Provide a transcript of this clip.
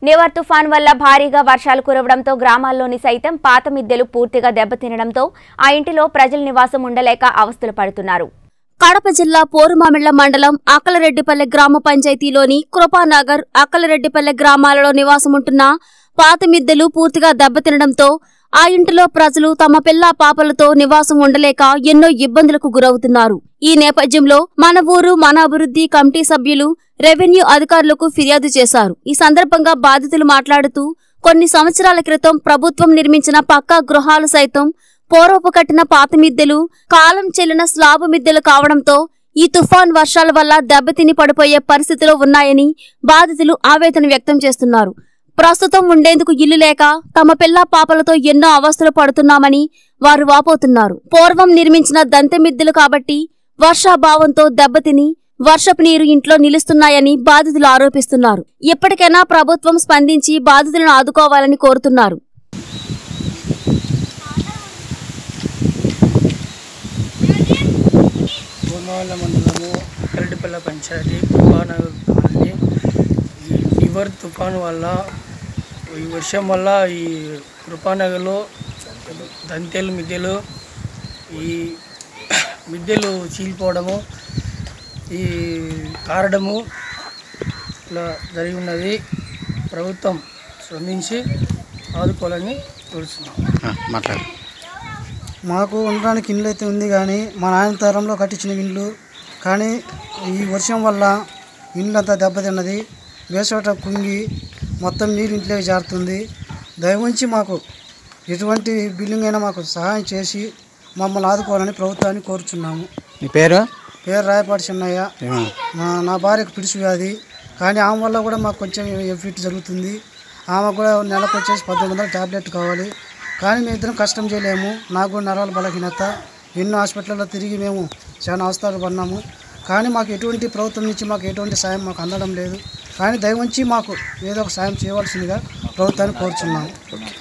నివర్ తుఫాన్ వల్ల భారీగా వర్షాలు కురవడంతో గ్రామాల్లోని సైతం పాత మిద్దెలు పూర్తిగా దెబ్బతినడంతో ఆ ఇంటిలో ప్రజల నివాసం ఉండలేక అవస్థలు పడుతున్నారు కడప జిల్లా పోరుమామిళ్ల మండలం అక్కలరెడ్డిపల్లె గ్రామ పంచాయతీలోని కృపానగర్ అక్కలరెడ్డిపల్లె గ్రామాలలో నివాసముంటున్న పాత మిద్దెలు పూర్తిగా దెబ్బతినడంతో ఆ ఇంటిలో ప్రజలు తమ పిల్ల పాపలతో నివాసం ఉండలేక ఎన్నో ఇబ్బందులకు గురవుతున్నారు ఈ నేపథ్యంలో మన ఊరు మన అభివృద్ధి కమిటీ సభ్యులు రెవెన్యూ అధికారులకు ఫిర్యాదు చేశారు ఈ సందర్భంగా బాధితులు మాట్లాడుతూ కొన్ని సంవత్సరాల క్రితం ప్రభుత్వం నిర్మించిన పక్కా గృహాలు సైతం పూర్వపు కట్టిన పాత మిద్దెలు కాలం చెల్లిన స్లాబు మిద్దెలు కావడంతో ఈ తుఫాన్ వర్షాల వల్ల దెబ్బతిని పడిపోయే పరిస్థితిలో ఉన్నాయని బాధితులు ఆవేదన వ్యక్తం చేస్తున్నారు ప్రస్తుతం ఉండేందుకు ఇల్లు లేక తమ పిల్ల పాపలతో ఎన్నో అవస్థలు పడుతున్నామని వారు వాపోతున్నారు పూర్వం నిర్మించిన దంతె మిద్దెలు కాబట్టి వర్షాభావంతో దెబ్బతిని వర్షపు నీరు ఇంట్లో నిలుస్తున్నాయని బాధితులు ఆరోపిస్తున్నారు ఇప్పటికైనా ప్రభుత్వం స్పందించి బాధితులను ఆదుకోవాలని కోరుతున్నారు పూర్ణవాళ్ళ మండలము కరటిపల్లె పంచాయతీ కృపానగర్ కాలనీ ఈ రివర్ తుఫాను వల్ల ఈ వర్షం వల్ల ఈ కృపానగర్లో దంతెలు మిద్దెలు ఈ మిద్దెలు చీలిపోవడము ఈ కారడము ఇలా జరిగి ఉన్నది ప్రభుత్వం స్పందించి ఆదుకోవాలని కోరుతున్నాం మాట్లాడు మాకు ఉండడానికి ఇల్లు అయితే ఉంది కానీ మా నాయన తరంలో కట్టించిన ఇల్లు కానీ ఈ వర్షం వల్ల ఇల్లు అంతా దెబ్బతిన్నది వేసోట కుంగి మొత్తం నీరు ఇంట్లోకి జారుతుంది దయవుంచి మాకు ఎటువంటి బిల్డింగ్ అయినా మాకు సహాయం చేసి మమ్మల్ని ఆదుకోవాలని ప్రభుత్వాన్ని కోరుచున్నాము నీ పేరు పేరు రాయపాటి చిన్నయ్య ఏమో. మా నా భార్యకు పిడిచి వ్యాధి కానీ ఆమె వల్ల కూడా మాకు కొంచెం ఎఫెక్ట్ జరుగుతుంది ఆమె కూడా నెలకు వచ్చేసి పద్దెనిమిది వందల ట్యాబ్లెట్ కావాలి కానీ మేము ఇద్దరం కష్టం చేయలేము నాకు కూడా నరాల బలహీనత ఎన్నో హాస్పిటల్లో తిరిగి మేము చాలా అవస్థలు పడినాము కానీ మాకు ఎటువంటి ప్రభుత్వం నుంచి మాకు ఎటువంటి సాయం మాకు అందడం లేదు కానీ దయవంచి మాకు ఏదో ఒక సాయం చేయవలసిందిగా ప్రభుత్వాన్ని కోరుచున్నాము